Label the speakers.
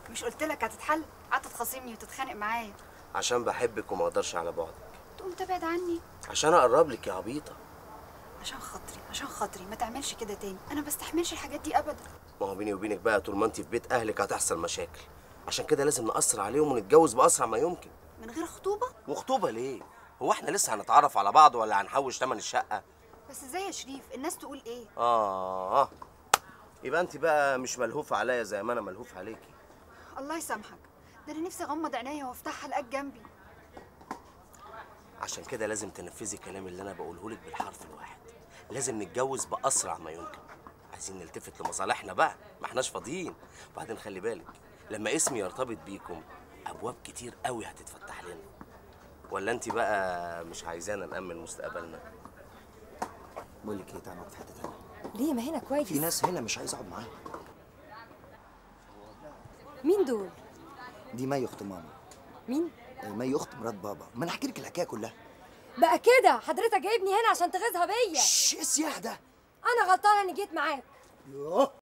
Speaker 1: مش قلت لك هتتحل قعدت تخاصمني وتتخانق معايا
Speaker 2: عشان بحبك وما اقدرش على بعدك
Speaker 1: تقوم تبعد عني
Speaker 2: عشان اقرب لك يا عبيطه
Speaker 1: عشان خاطري عشان خاطري ما تعملش كده تاني انا بستحملش الحاجات دي ابدا
Speaker 2: ما هو بيني وبينك بقى طول ما انت في بيت اهلك هتحصل مشاكل عشان كده لازم نأثر عليهم ونتجوز بأسرع ما يمكن
Speaker 1: من غير خطوبه
Speaker 2: وخطوبة ليه؟ هو احنا لسه هنتعرف على بعض ولا هنحوش تمن الشقة؟
Speaker 1: بس ازاي يا شريف الناس تقول ايه
Speaker 2: آه يبقى انت بقى مش ملهوفة عليا زي ما انا ملهوف عليكي
Speaker 1: الله يسامحك ده انا نفسي اغمض عينيا وافتحها الاقيك جنبي
Speaker 2: عشان كده لازم تنفذي الكلام اللي انا بقوله لك بالحرف الواحد لازم نتجوز بأسرع ما يمكن عايزين نلتفت لمصالحنا بقى ما احناش فاضيين وبعدين خلي بالك لما اسمي يرتبط بيكم ابواب كتير قوي هتتفتح لنا ولا انت بقى مش عايزانا نأمن مستقبلنا
Speaker 3: بقول لك ايه تعالى نقعد في حته تانيه
Speaker 4: ليه ما هنا كويس
Speaker 3: في ناس هنا مش عايز اقعد معاها
Speaker 4: مين دول
Speaker 3: دي مي اخت ماما
Speaker 4: مين
Speaker 3: آه، مي اخت مرات بابا ما انا احكي لك الحكايه كلها
Speaker 4: بقى كده حضرتك جايبني هنا عشان تغيظها بيا
Speaker 3: شش ايه السياح ده
Speaker 4: انا غلطانه اني جيت معاك
Speaker 3: يوه